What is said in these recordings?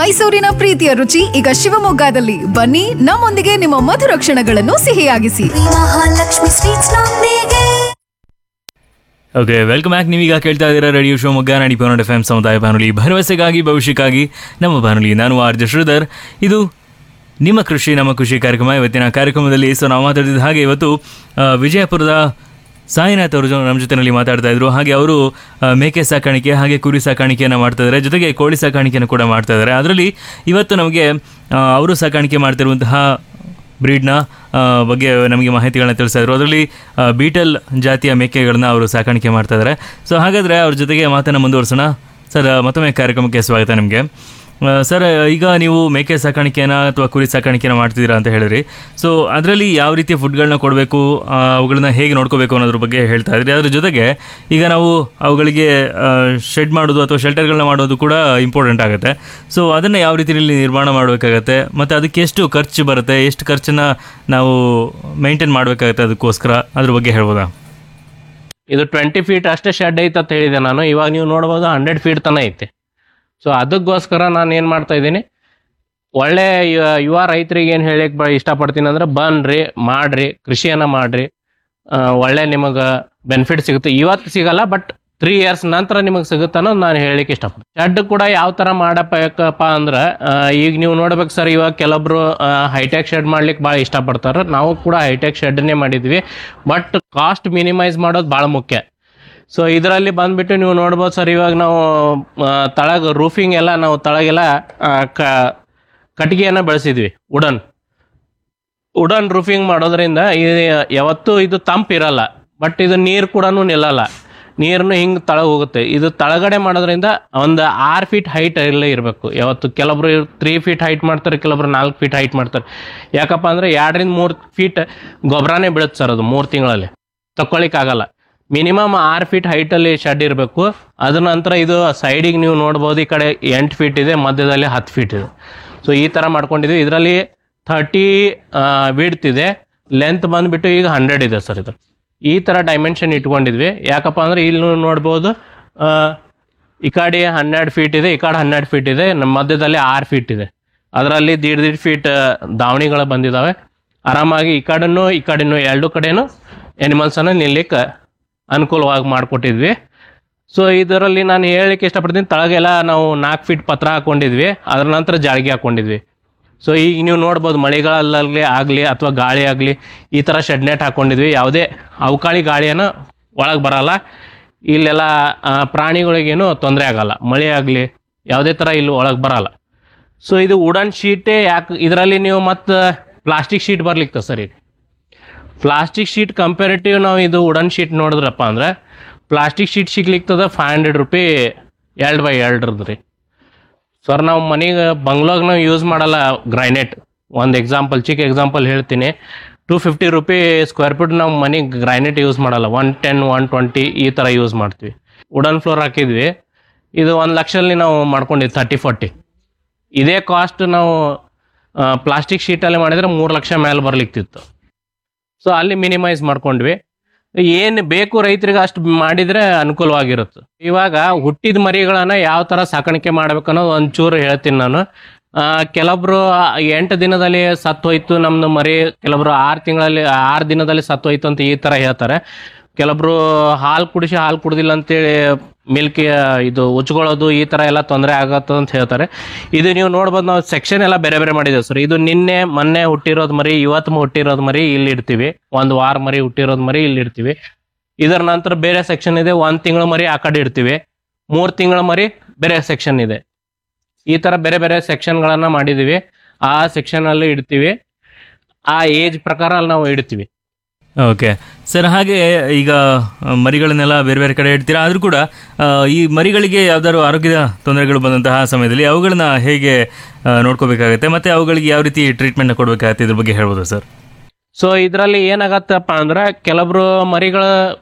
ಮೈಸೂರಿನ ಪ್ರೀತಿಯ ರುಚಿ ಈಗ ಶಿವಮೊಗ್ಗದಲ್ಲಿ ಬನ್ನಿ ನಮ್ಮೊಂದಿಗೆ ನಿಮ್ಮ ಮಧುರ ಕ್ಷಣಗಳನ್ನು ಸಿಹಿಯಾಗಿಸಿ ಮಹಾಲಕ್ಷ್ಮಿ ಸ್ವೀಟ್ಸ್ ನೊಂದಿಗೆ ಓಕೆ ವೆಲ್ಕಮ್ ಬ್ಯಾಕ್ ನೀವೀಗ ಕೇಳ್ತಾ ಇದ್ದೀರಾ ರೇಡಿಯೋ ಶಿವಮೊಗ್ಗ ನಾಡಿ ಪೌನಡ್ ಎಫ್ ಎಂ ಸಮುದಾಯ ಬಾನುಲಿ ಭರವಸೆಗಾಗಿ ಭವಿಷ್ಯಕ್ಕಾಗಿ ನಮ್ಮ ಬಾನುಲಿ ನಾನು ಆರ್ ಜೆ ಶ್ರೀಧರ್ ಇದು ನಿಮ್ಮ ಕೃಷಿ ನಮ್ಮ ಕೃಷಿ ಕಾರ್ಯಕ್ರಮ ಇವತ್ತಿನ ಕಾರ್ಯಕ್ರಮದಲ್ಲಿ ಸೊ ನಾವು ಮಾತಾಡಿದ ಹಾಗೆ ಇವತ್ತು ಆ, ವಿಜಯಪುರದ ಸಾಯಿನಾಥ್ ಅವರು ಜೊ- ನಮ್ಮ ಜೊತೆಯಲ್ಲಿ ಮಾತಾಡ್ತಾ ಇದ್ರು ಹಾಗೆ ಅವರು ಆ, ಮೇಕೆ ಸಾಕಾಣಿಕೆ ಹಾಗೆ ಕುರಿ ಸಾಕಾಣಿಕೆಯನ್ನು ಮಾಡ್ತಾ ಇದ್ದಾರೆ ಜೊತೆಗೆ ಕೋಳಿ ಸಾಕಾಣಿಕೆಯನ್ನು ಕೂಡ ಮಾಡ್ತಾ ಇದ್ದಾರೆ ಅದರಲ್ಲಿ ಇವತ್ತು ನಮಗೆ ಆ, ಅವರು ಸಾಕಾಣಿಕೆ ಮಾಡ್ತಿರುವಂತಹ ಬ್ರೀಡ್ನ ಆ, ಬಗ್ಗೆ ನಮಗೆ ಮಾಹಿತಿಗಳನ್ನ ತಿಳಿಸ್ತಾ ಇದ್ರು ಅದರಲ್ಲಿ ಆ, ಬೀಟಲ್ ಜಾತಿಯ ಮೇಕೆಗಳನ್ನ ಅವರು ಸಾಕಾಣಿಕೆ ಮಾಡ್ತಾ ಇದ್ದಾರೆ ಸೊ ಹಾಗಾದರೆ ಅವ್ರ ಜೊತೆಗೆ ಮಾತನ್ನು ಮುಂದುವರ್ಸೋಣ ಸರ್ ಮತ್ತೊಮ್ಮೆ ಕಾರ್ಯಕ್ರಮಕ್ಕೆ ಸ್ವಾಗತ ನಿಮಗೆ ಆ, ಸರ್ ಈಗ ನೀವು ಮೇಕೆ ಸಾಕಾಣಿಕೆನ ಅಥವಾ ಕುರಿ ಸಾಕಾಣಿಕೆನ ಮಾಡ್ತಿದ್ದೀರಾ ಅಂತ ಹೇಳಿದ್ರಿ ಸೊ ಅದರಲ್ಲಿ ಯಾವ ರೀತಿಯ ಫುಡ್ಗಳನ್ನ ಕೊಡಬೇಕು ಅವುಗಳನ್ನ ಹೇಗೆ ನೋಡ್ಕೋಬೇಕು ಅನ್ನೋದ್ರ ಬಗ್ಗೆ ಹೇಳ್ತಾ ಇದ್ರಿ ಅದ್ರ ಜೊತೆಗೆ ಈಗ ನಾವು ಅವುಗಳಿಗೆ ಶೆಡ್ ಮಾಡೋದು ಅಥವಾ ಶೆಲ್ಟರ್ಗಳನ್ನ ಮಾಡೋದು ಕೂಡ ಇಂಪಾರ್ಟೆಂಟ್ ಆಗುತ್ತೆ ಸೊ ಅದನ್ನು ಯಾವ ರೀತಿಯಲ್ಲಿ ನಿರ್ಮಾಣ ಮಾಡಬೇಕಾಗತ್ತೆ ಮತ್ತು ಅದಕ್ಕೆ ಎಷ್ಟು ಖರ್ಚು ಬರುತ್ತೆ ಎಷ್ಟು ಖರ್ಚನ್ನ ನಾವು ಮೇಂಟೈನ್ ಮಾಡಬೇಕಾಗತ್ತೆ ಅದಕ್ಕೋಸ್ಕರ ಅದ್ರ ಬಗ್ಗೆ ಹೇಳ್ಬೋದಾ ಇದು ಟ್ವೆಂಟಿ ಫೀಟ್ ಅಷ್ಟೇ ಶೆಡ್ ಐತೆ ಅಂತ ಹೇಳಿದೆ ನಾನು ಇವಾಗ ನೀವು ನೋಡ್ಬೋದು ಹಂಡ್ರೆಡ್ ಫೀಟ್ ತನಕ ಐತೆ ಸೊ ಅದಕ್ಕೋಸ್ಕರ ನಾನು ಏನು ಮಾಡ್ತಾ ಇದ್ದೀನಿ ಒಳ್ಳೆ ಯ- ಯುವ ರೈತರಿಗೆ ಏನು ಹೇಳಕ್ಕೆ ಬ ಇಷ್ಟಪಡ್ತೀನಿ ಅಂದ್ರೆ ಬನ್ರಿ ಮಾಡ್ರಿ ಕೃಷಿಯನ್ನು ಮಾಡ್ರಿ ಆ, ಒಳ್ಳೆ ನಿಮಗೆ ಬೆನಿಫಿಟ್ ಸಿಗುತ್ತೆ ಇವತ್ತು ಸಿಗಲ್ಲ ಬಟ್ ತ್ರೀ ಇಯರ್ಸ್ ನಂತರ ನಿಮಗೆ ಸಿಗುತ್ತೆ ಅನ್ನೋದು ನಾನು ಹೇಳಲಿಕ್ಕೆ ಇಷ್ಟಪಡ್ತೀನಿ ಶೆಡ್ ಕೂಡ ಯಾವ ಥರ ಮಾಡಬೇಕಪ್ಪ ಅಂದ್ರೆ ಆ, ಈಗ ನೀವು ನೋಡ್ಬೇಕು ಸರ್ ಇವಾಗ ಕೆಲವೊಬ್ರು ಹೈಟೆಕ್ ಶೆಡ್ ಮಾಡ್ಲಿಕ್ಕೆ ಭಾಳ ಇಷ್ಟಪಡ್ತಾರೆ ನಾವು ಕೂಡ ಹೈಟೆಕ್ ಶೆಡ್ನೇ ಮಾಡಿದ್ವಿ ಬಟ್ ಕಾಸ್ಟ್ ಮಿನಿಮೈಸ್ ಮಾಡೋದು ಭಾಳ ಮುಖ್ಯ ಸೊ ಇದರಲ್ಲಿ ಬಂದ್ಬಿಟ್ಟು ನೀವು ನೋಡ್ಬೋದು ಸರ್ ಇವಾಗ ನಾವು ಆ, ತಳಗ ರೂಫಿಂಗ್ ಎಲ್ಲ ನಾವು ತಳಗೆಲ್ಲ ಆ, ಕ ಕಟ್ಟಿಗೆಯನ್ನು ಬೆಳೆಸಿದ್ವಿ ವುಡನ್ ವುಡನ್ ರೂಫಿಂಗ್ ಮಾಡೋದ್ರಿಂದ ಇದು ಯಾವತ್ತೂ ಇದು ತಂಪಿರಲ್ಲ ಬಟ್ ಇದು ನೀರು ಕೂಡ ನಿಲ್ಲಲ್ಲ ನೀರನ್ನು ಹಿಂಗೆ ತಳ ಹೋಗುತ್ತೆ ಇದು ತಳಗಡೆ ಮಾಡೋದ್ರಿಂದ ಒಂದು ಆರು ಫೀಟ್ ಹೈಟ್ ಇರಲೇ ಇರಬೇಕು ಯಾವತ್ತು ಕೆಲವೊಬ್ರು ತ್ರೀ ಫೀಟ್ ಹೈಟ್ ಮಾಡ್ತಾರೆ ಕೆಲವೊಬ್ರು ನಾಲ್ಕು ಫೀಟ್ ಹೈಟ್ ಮಾಡ್ತಾರೆ ಯಾಕಪ್ಪ ಅಂದರೆ ಎರಡರಿಂದ ಮೂರು ಫೀಟ್ ಗೊಬ್ಬರನೇ ಬೀಳುತ್ತೆ ಸರ್ ಅದು ಮೂರು ತಿಂಗಳಲ್ಲಿ ತಕ್ಕೊಳಿಕ್ಕಾಗಲ್ಲ ಮಿನಿಮಮ್ ಆರು ಫೀಟ್ ಹೈಟಲ್ಲಿ ಶೆಡ್ ಇರಬೇಕು ಅದ್ರ ನಂತರ ಇದು ಸೈಡಿಗೆ ನೀವು ನೋಡ್ಬೋದು ಈ ಕಡೆ ಎಂಟು ಫೀಟ್ ಇದೆ ಮಧ್ಯದಲ್ಲಿ ಹತ್ತು ಫೀಟ್ ಇದೆ ಸೊ ಈ ಥರ ಮಾಡ್ಕೊಂಡಿದ್ವಿ ಇದರಲ್ಲಿ ಥರ್ಟಿ ವಿಡ್ತ್ ಇದೆ ಲೆಂತ್ ಬಂದುಬಿಟ್ಟು ಈಗ ಹಂಡ್ರೆಡ್ ಇದೆ ಸರ್ ಇದು ಈ ಥರ ಡೈಮೆನ್ಷನ್ ಇಟ್ಕೊಂಡಿದ್ವಿ ಯಾಕಪ್ಪ ಅಂದರೆ ಇಲ್ಲಿ ನೀವು ನೋಡ್ಬೋದು ಆ, ಈ ಕಡೆ ಹನ್ನೆರಡು ಫೀಟ್ ಇದೆ ಈ ಕಡೆ ಹನ್ನೆರಡು ಫೀಟ್ ಇದೆ ನಮ್ಮ ಮಧ್ಯದಲ್ಲಿ ಆರು ಫೀಟ್ ಇದೆ ಅದರಲ್ಲಿ ದೀಡ್ ದೀಡ್ ಫೀಟ್ ದಾವಣಿಗಳು ಬಂದಿದ್ದಾವೆ ಆರಾಮಾಗಿ ಈ ಕಡೆನೂ ಈ ಕಡೆನೂ ಎರಡು ಕಡೆನೂ ಎನಿಮಲ್ಸನ್ನು ನಿಲ್ಲಿಕ್ಕೆ ಅನುಕೂಲವಾಗಿ ಮಾಡಿಕೊಟ್ಟಿದ್ವಿ ಸೊ ಇದರಲ್ಲಿ ನಾನು ಹೇಳಲಿಕ್ಕೆ ಇಷ್ಟಪಡ್ತೀನಿ ತಳಗೆಲ್ಲ ನಾವು ನಾಲ್ಕು ಫೀಟ್ ಪತ್ರ ಹಾಕೊಂಡಿದ್ವಿ ಅದರ ನಂತರ ಜಾಳಿಗೆ ಹಾಕೊಂಡಿದ್ವಿ ಸೊ ಈಗ ನೀವು ನೋಡ್ಬೋದು ಮಳೆಗಾಲದಲ್ಲಿ ಆಗಲಿ ಅಥವಾ ಗಾಳಿ ಆಗಲಿ ಈ ಥರ ಶೆಡ್ ನೆಟ್ ಹಾಕೊಂಡಿದ್ವಿ ಯಾವುದೇ ಅವಕಾಳಿ ಗಾಳಿಯನ್ನು ಒಳಗೆ ಬರಲ್ಲ ಇಲ್ಲೆಲ್ಲ ಆ, ಪ್ರಾಣಿಗಳಿಗೇನು ತೊಂದರೆ ಆಗಲ್ಲ ಮಳೆ ಆಗಲಿ ಯಾವುದೇ ಥರ ಇಲ್ಲಿ ಒಳಗೆ ಬರಲ್ಲ ಸೊ ಇದು ವುಡನ್ ಶೀಟೇ ಯಾಕೆ ಇದರಲ್ಲಿ ನೀವು ಮತ್ತು ಪ್ಲಾಸ್ಟಿಕ್ ಶೀಟ್ ಬರ್ಲಿಕ್ಕೆ ಸರ್ ಈಗ ಪ್ಲಾಸ್ಟಿಕ್ ಶೀಟ್ ಕಂಪೇರಿಟಿವ್ ನಾವು ಇದು ವುಡನ್ ಶೀಟ್ ನೋಡಿದ್ರಪ್ಪ ಅಂದ್ರೆ ಪ್ಲಾಸ್ಟಿಕ್ ಶೀಟ್ ಸಿಗ್ಲಿಕ್ತದ ಫೈವ್ ಹಂಡ್ರೆಡ್ ರುಪಿ ಎರಡು ಬೈ ಎರಡ್ರದ್ದು ರೀ ಸರ್ ನಾವು ಮನೆಗೆ ಬಂಗ್ಲಾಗ್ ನಾವು ಯೂಸ್ ಮಾಡಲ್ಲ ಗ್ರೈನೇಟ್ ಒಂದು ಎಕ್ಸಾಂಪಲ್ ಚಿಕ್ಕ ಎಕ್ಸಾಂಪಲ್ ಹೇಳ್ತೀನಿ two fifty rupee square feet ನಾವು ಮನೆಗೆ ಗ್ರೈನೇಟ್ ಯೂಸ್ ಮಾಡಲ್ಲ ಒನ್ ಟೆನ್ ಒನ್ ಟ್ವೆಂಟಿ ಈ ಥರ ಯೂಸ್ ಮಾಡ್ತೀವಿ ವುಡನ್ ಫ್ಲೋರ್ ಹಾಕಿದ್ವಿ ಇದು ಒಂದು ಲಕ್ಷದಲ್ಲಿ ನಾವು ಮಾಡ್ಕೊಂಡಿದ್ವಿ ತರ್ಟಿ ಫೋರ್ಟಿ ಇದೇ ಕಾಸ್ಟ್ ನಾವು ಪ್ಲಾಸ್ಟಿಕ್ ಶೀಟಲ್ಲಿ ಮಾಡಿದರೆ ಮೂರು ಲಕ್ಷ ಮೇಲೆ ಬರ್ಲಿಕ್ತಿತ್ತು ಸೊ ಅಲ್ಲಿ ಮಿನಿಮೈಸ್ ಮಾಡ್ಕೊಂಡ್ವಿ ಏನು ಬೇಕು ರೈತರಿಗೆ ಅಷ್ಟು ಮಾಡಿದ್ರೆ ಅನುಕೂಲವಾಗಿರುತ್ತೆ ಇವಾಗ ಹುಟ್ಟಿದ ಮರಿಗಳನ್ನ ಯಾವ ಥರ ಸಾಕಾಣಿಕೆ ಮಾಡ್ಬೇಕು ಅನ್ನೋದು ಒಂಚೂರು ಹೇಳ್ತೀನಿ ನಾನು ಆ, ಕೆಲವೊಬ್ರು ಎಂಟು ದಿನದಲ್ಲಿ ಸತ್ತು ಹೋಯ್ತು ನಮ್ದು ಮರಿ ಕೆಲವೊಬ್ರು ಆರು ತಿಂಗಳಲ್ಲಿ ಆರು ದಿನದಲ್ಲಿ ಸತ್ತು ಹೋಯ್ತು ಅಂತ ಈ ಥರ ಹೇಳ್ತಾರೆ ಕೆಲವೊಬ್ರು ಹಾಲು ಕುಡಿಸಿ ಹಾಲು ಕುಡ್ದಿಲ್ಲ ಅಂತೇಳಿ ಮಿಲ್ಕ್ ಇದು ಉಚ್ಕೊಳ್ಳೋದು ಈ ಥರ ಎಲ್ಲ ತೊಂದರೆ ಆಗತ್ತೆ ಅಂತ ಹೇಳ್ತಾರೆ ಇದು ನೀವು ನೋಡ್ಬೋದು ನಾವು ಸೆಕ್ಷನ್ ಎಲ್ಲ ಬೇರೆ ಬೇರೆ ಮಾಡಿದ್ದೇವೆ ಸರ್ ಇದು ನಿನ್ನೆ ಮೊನ್ನೆ ಹುಟ್ಟಿರೋದು ಮರಿ ಇವತ್ತು ಹುಟ್ಟಿರೋದು ಮರಿ ಇಲ್ಲಿ ಇಡ್ತೀವಿ ಒಂದು ವಾರ ಮರಿ ಹುಟ್ಟಿರೋದು ಮರಿ ಇಲ್ಲಿ ಇಡ್ತೀವಿ ಇದರ ನಂತರ ಬೇರೆ ಸೆಕ್ಷನ್ ಇದೆ ಒಂದು ತಿಂಗಳ ಮರಿ ಆ ಕಡೆ ಇಡ್ತೀವಿ ಮೂರು ತಿಂಗಳ ಮರಿ ಬೇರೆ ಸೆಕ್ಷನ್ ಇದೆ ಈ ಥರ ಬೇರೆ ಬೇರೆ ಸೆಕ್ಷನ್ಗಳನ್ನು ಮಾಡಿದ್ದೀವಿ ಆ ಸೆಕ್ಷನಲ್ಲಿ ಇಡ್ತೀವಿ ಆ ಏಜ್ ಪ್ರಕಾರ ಅಲ್ಲಿ ನಾವು ಇಡ್ತೀವಿ ಓಕೆ ಸರ್ ಹಾಗೆ ಈಗ ಆ, ಮರಿಗಳನ್ನೆಲ್ಲ ಬೇರೆ ಬೇರೆ ಕಡೆ ಇಡ್ತೀರಾ ಆದರೂ ಕೂಡ ಆ, ಈ ಮರಿಗಳಿಗೆ ಯಾವ್ದಾದ್ರು ಆರೋಗ್ಯದ ತೊಂದರೆಗಳು ಬಂದಂತಹ ಸಮಯದಲ್ಲಿ ಅವುಗಳನ್ನ ಹೇಗೆ ಆ, ನೋಡ್ಕೋಬೇಕಾಗತ್ತೆ ಮತ್ತೆ ಅವುಗಳಿಗೆ ಯಾವ ರೀತಿ ಟ್ರೀಟ್ಮೆಂಟ್ನ ಕೊಡಬೇಕಾಗತ್ತೆ ಇದ್ರ ಬಗ್ಗೆ ಹೇಳ್ಬೋದು ಸರ್ ಸೊ ಇದರಲ್ಲಿ ಏನಾಗತ್ತಪ್ಪ ಅಂದ್ರೆ ಕೆಲವೊಬ್ರು ಮರಿಗಳ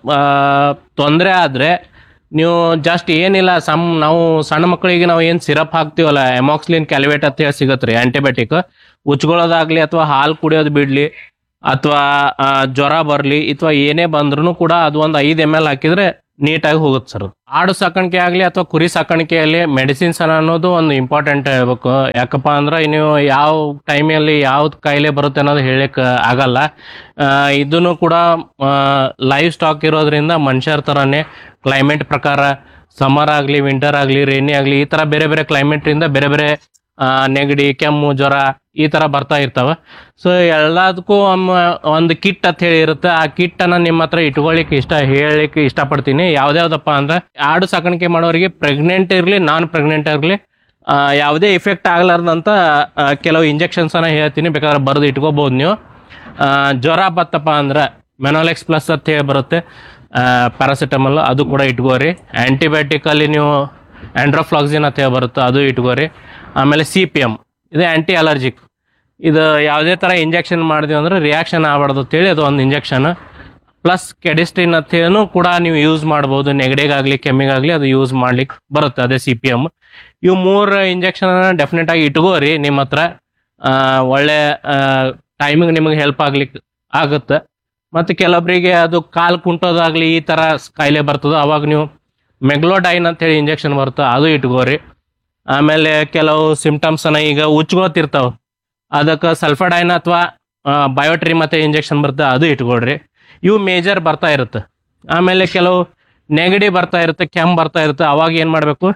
ತೊಂದರೆ ಆದರೆ ನೀವು ಜಸ್ಟ್ ಏನಿಲ್ಲ ಸಮ್ ನಾವು ಸಣ್ಣ ಮಕ್ಕಳಿಗೆ ನಾವು ಏನು ಸಿರಪ್ ಹಾಕ್ತೀವಲ್ಲ ಎಮಾಕ್ಸ್ಲಿನ್ ಕ್ಯಾಲಿವೇಟ್ ಅಂತ ಹೇಳಿ ಸಿಗತ್ತೆ ರೀ ಆ್ಯಂಟಿಬಯೋಟಿಕ್ ಉಚ್ಕೊಳ್ಳೋದಾಗ್ಲಿ ಅಥವಾ ಹಾಲು ಕುಡಿಯೋದು ಬಿಡಲಿ ಅಥವಾ ಜ್ವರ ಬರಲಿ ಅಥವಾ ಏನೇ ಬಂದ್ರೂ ಕೂಡ ಅದು ಒಂದು ಐದು ಎಮ್ ಎಲ್ ಹಾಕಿದರೆ ನೀಟಾಗಿ ಹೋಗುತ್ತೆ ಸರ್ ಆಡು ಸಾಕಾಣಿಕೆ ಆಗಲಿ ಅಥವಾ ಕುರಿ ಸಾಕಾಣಿಕೆಯಲ್ಲಿ ಮೆಡಿಸಿನ್ಸ್ ಅನ್ನೋದು ಒಂದು ಇಂಪಾರ್ಟೆಂಟ್ ಹೇಳ್ಬೇಕು ಯಾಕಪ್ಪ ಅಂದ್ರೆ ನೀವು ಯಾವ ಟೈಮಲ್ಲಿ ಯಾವ್ದು ಕಾಯಿಲೆ ಬರುತ್ತೆ ಅನ್ನೋದು ಹೇಳಕ್ಕೆ ಆಗಲ್ಲ ಇದನ್ನು ಕೂಡ ಲೈವ್ ಸ್ಟಾಕ್ ಇರೋದ್ರಿಂದ ಮನುಷ್ಯರ ಥರನೇ ಕ್ಲೈಮೇಟ್ ಪ್ರಕಾರ ಸಮ್ಮರ್ ಆಗಲಿ ವಿಂಟರ್ ಆಗಲಿ ರೇನಿ ಆಗಲಿ ಈ ಥರ ಬೇರೆ ಬೇರೆ ಕ್ಲೈಮೇಟ್ರಿಂದ ಬೇರೆ ಬೇರೆ ಆ, ನೆಗಡಿ ಕೆಮ್ಮು ಜ್ವರ ಈ ಥರ ಬರ್ತಾ ಇರ್ತಾವೆ ಸೊ ಎಲ್ಲದಕ್ಕೂ ಒಂದು ಕಿಟ್ ಅಂತ ಹೇಳಿ ಇರುತ್ತೆ ಆ ಕಿಟ್ ಅನ್ನ ನಿಮ್ಮ ಹತ್ರ ಇಟ್ಕೊಳ್ಳಿಕ್ಕೆ ಇಷ್ಟ ಹೇಳಲಿಕ್ಕೆ ಇಷ್ಟಪಡ್ತೀನಿ ಯಾವ್ದ್ಯಾವ್ದಪ್ಪ ಅಂದ್ರೆ ಆಡು ಸಾಕಾಣಿಕೆ ಮಾಡೋರಿಗೆ ಪ್ರೆಗ್ನೆಂಟ್ ಇರಲಿ ನಾನ್ ಪ್ರೆಗ್ನೆಂಟ್ ಇರಲಿ ಯಾವುದೇ ಇಫೆಕ್ಟ್ ಆಗ್ಲಾರ್ದಂತ ಆ, ಕೆಲವು ಇಂಜೆಕ್ಷನ್ಸ್ ಅನ್ನ ಹೇಳ್ತೀನಿ ಬೇಕಾದ್ರೆ ಬರೆದು ಇಟ್ಕೋಬಹುದು ನೀವು ಆ, ಜ್ವರ ಬತ್ತಪ್ಪ ಅಂದ್ರೆ ಮೆನೋಲೆಕ್ಸ್ ಪ್ಲಸ್ ಅಂತ ಹೇಳಿ ಬರುತ್ತೆ ಪ್ಯಾರಾಸಿಟಮಲ್ ಅದು ಕೂಡ ಇಟ್ಕೋರಿ ಆ್ಯಂಟಿಬಯೋಟಿಕಲ್ಲಿ ನೀವು ಆ್ಯಂಡ್ರೋಫ್ಲಾಕ್ಸಿನ್ ಅಂತ ಹೇಳಿ ಬರುತ್ತೆ ಅದು ಇಟ್ಕೋರಿ ಆಮೇಲೆ ಸಿ ಪಿ ಎಮ್ ಇದು ಆ್ಯಂಟಿ ಅಲರ್ಜಿಕ್ ಇದು ಯಾವುದೇ ಥರ ಇಂಜೆಕ್ಷನ್ ಮಾಡಿದ್ವಿ ಅಂದ್ರೆ ರಿಯಾಕ್ಷನ್ ಆಗಬಾರ್ದು ಅಂತೇಳಿ ಅದು ಒಂದು ಇಂಜೆಕ್ಷನ್ ಪ್ಲಸ್ ಕೆಡಿಸ್ಟಿನ್ ಅಂತೇನು ಕೂಡ ನೀವು ಯೂಸ್ ಮಾಡ್ಬೋದು ನೆಗಡಿಗಾಗಲಿ ಕೆಮ್ಮಿಗಾಗಲಿ ಅದು ಯೂಸ್ ಮಾಡ್ಲಿಕ್ಕೆ ಬರುತ್ತೆ ಅದೇ ಸಿ ಪಿ ಎಮ್ ಇವು ಮೂರು ಇಂಜೆಕ್ಷನ್ ಡೆಫಿನೆಟ್ ಆಗಿ ಇಟ್ಕೋರಿ ನಿಮ್ಮ ಹತ್ರ ಆ, ಒಳ್ಳೆ ಟೈಮಿಗೆ ನಿಮಗೆ ಹೆಲ್ಪ್ ಆಗ್ಲಿಕ್ಕೆ ಆಗುತ್ತೆ ಮತ್ತು ಕೆಲವೊಬ್ಬರಿಗೆ ಅದು ಕಾಲು ಕುಂಟೋದಾಗ್ಲಿ ಈ ಥರ ಕಾಯಿಲೆ ಬರ್ತದೆ ಅವಾಗ ನೀವು ಮೆಗ್ಲೋಡೈನ್ ಅಂತೇಳಿ ಇಂಜೆಕ್ಷನ್ ಬರುತ್ತೆ ಅದು ಇಟ್ಕೋರಿ ಆಮೇಲೆ ಕೆಲವು ಸಿಂಪ್ಟಮ್ಸನ್ನ ಈಗ ಉಚ್ಕೋತಿರ್ತಾವೆ ಅದಕ್ಕೆ ಸಲ್ಫಡೈನ್ ಅಥವಾ ಬಯೋಟ್ರಿ ಮತ್ತೆ ಇಂಜೆಕ್ಷನ್ ಬರುತ್ತೆ ಅದು ಇಟ್ಕೊಳ್ರಿ ಇವು ಮೇಜರ್ ಬರ್ತಾ ಇರುತ್ತೆ ಆಮೇಲೆ ಕೆಲವು ನೆಗಡಿ ಬರ್ತಾ ಇರುತ್ತೆ ಕೆಮ್ಮು ಬರ್ತಾ ಇರುತ್ತೆ ಅವಾಗ ಏನು ಮಾಡಬೇಕು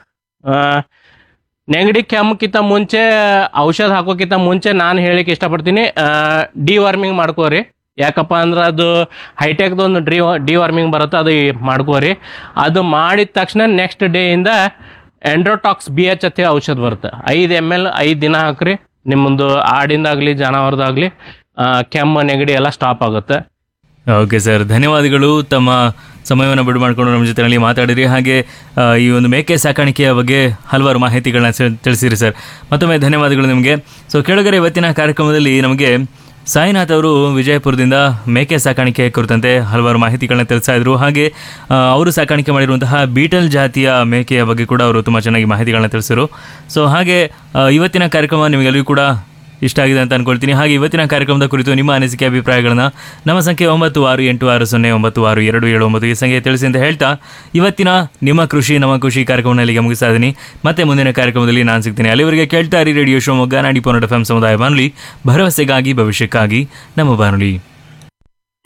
ನೆಗಡಿ ಕೆಮ್ಮಕ್ಕಿಂತ ಮುಂಚೆ ಔಷಧ ಹಾಕೋಕ್ಕಿಂತ ಮುಂಚೆ ನಾನು ಹೇಳಿಕ್ಕೆ ಇಷ್ಟಪಡ್ತೀನಿ ಡಿವಾರ್ಮಿಂಗ್ ಮಾಡ್ಕೋರಿ ಯಾಕಪ್ಪ ಅಂದ್ರೆ ಅದು ಹೈಟೆಕ್ದು ಒಂದು ಡ್ರಿ ಡಿವಾರ್ಮಿಂಗ್ ಬರುತ್ತೆ ಅದು ಮಾಡ್ಕೋರಿ ಅದು ಮಾಡಿದ ತಕ್ಷಣ ನೆಕ್ಸ್ಟ್ ಡೇಯಿಂದ ಎಂಡ್ರೋಟಾಕ್ಸ್ ಬಿ ಎಚ್ ಅಂತ ಔಷಧ ಬರುತ್ತೆ ಐದು ಎಮ್ ಎಲ್ ಐದು ದಿನ ಹಾಕ್ರಿ ನಿಮ್ಮೊಂದು ಆಡಿಂದಾಗಲಿ ಜಾನವಾರದಾಗಲಿ ಕೆಮ್ಮು ನೆಗಡಿ ಎಲ್ಲ ಸ್ಟಾಪ್ ಆಗುತ್ತೆ ಓಕೆ ಸರ್ ಧನ್ಯವಾದಗಳು ತಮ್ಮ ಸಮಯವನ್ನು ಬಿಡು ಮಾಡಿಕೊಂಡು ನಮ್ಮ ಜೊತೆಯಲ್ಲಿ ಮಾತಾಡಿರಿ ಹಾಗೆ ಆ, ಈ ಒಂದು ಮೇಕೆ ಸಾಕಾಣಿಕೆಯ ಬಗ್ಗೆ ಹಲವಾರು ಮಾಹಿತಿಗಳನ್ನ ಸೆ- ತಿಳಿಸಿರಿ ಸರ್ ಮತ್ತೊಮ್ಮೆ ಧನ್ಯವಾದಗಳು ನಿಮಗೆ ಸೊ ಕೆಳಗರೆ ಇವತ್ತಿನ ಕಾರ್ಯಕ್ರಮದಲ್ಲಿ ನಮಗೆ ಸಾಯಿನಾಥ್ ಅವರು ವಿಜಯಪುರದಿಂದ ಮೇಕೆ ಸಾಕಾಣಿಕೆ ಕುರಿತಂತೆ ಹಲವಾರು ಮಾಹಿತಿಗಳನ್ನ ತಿಳಿಸ್ತಾ ಇದ್ರು ಹಾಗೆ ಆ, ಅವರು ಸಾಕಾಣಿಕೆ ಮಾಡಿರುವಂತಹ ಬೀಟಲ್ ಜಾತಿಯ ಮೇಕೆಯ ಬಗ್ಗೆ ಕೂಡ ಅವರು ತುಂಬ ಚೆನ್ನಾಗಿ ಮಾಹಿತಿಗಳನ್ನ ತಿಳಿಸಿರು ಸೊ ಹಾಗೆ ಆ, ಇವತ್ತಿನ ಕಾರ್ಯಕ್ರಮ ನಿಮಗೆಲ್ಲರಿಗೂ ಕೂಡ ಇಷ್ಟ ಆಗಿದೆ ಅಂತ ಅನ್ಕೊಳ್ತೀನಿ ಹಾಗೆ ಇವತ್ತಿನ ಕಾರ್ಯಕ್ರಮದ ಕುರಿತು ನಿಮ್ಮ ಅನಿಸಿಕೆ ಅಭಿಪ್ರಾಯಗಳನ್ನ ನಮ್ಮ ಸಂಖ್ಯೆ ಒಂಬತ್ತು ಆರು ಎಂಟು ಆರು ಸೊನ್ನೆ ಒಂಬತ್ತು ಆರು ಎರಡು ಏಳು ಒಂಬತ್ತು ಈ ಸಂಖ್ಯೆ ತಿಳಿಸಿ ಅಂತ ಹೇಳ್ತಾ ಇವತ್ತಿನ ನಿಮ್ಮ ಕೃಷಿ ನಮ್ಮ ಕೃಷಿ ಕಾರ್ಯಕ್ರಮನ ಇಲ್ಲಿಗೆ ಮುಗಿಸ್ತಾ ಇದ್ದೀನಿ ಮತ್ತೆ ಮುಂದಿನ ಕಾರ್ಯಕ್ರಮದಲ್ಲಿ ನಾನು ಸಿಗ್ತೀನಿ ಅಲ್ಲಿವರೆಗೆ ಕೇಳ್ತಾ ಇರಿ ರೇಡಿಯೋ ಶಿವಮೊಗ್ಗ ನಾಡಿ ಪೋನಟ್ ಎಫ್ ಎಂ ಸಮುದಾಯ ಬಾನುಲಿ ಭರವಸೆಗಾಗಿ ಭವಿಷ್ಯಕ್ಕಾಗಿ ನಮ್ಮ ಬಾನುಲಿ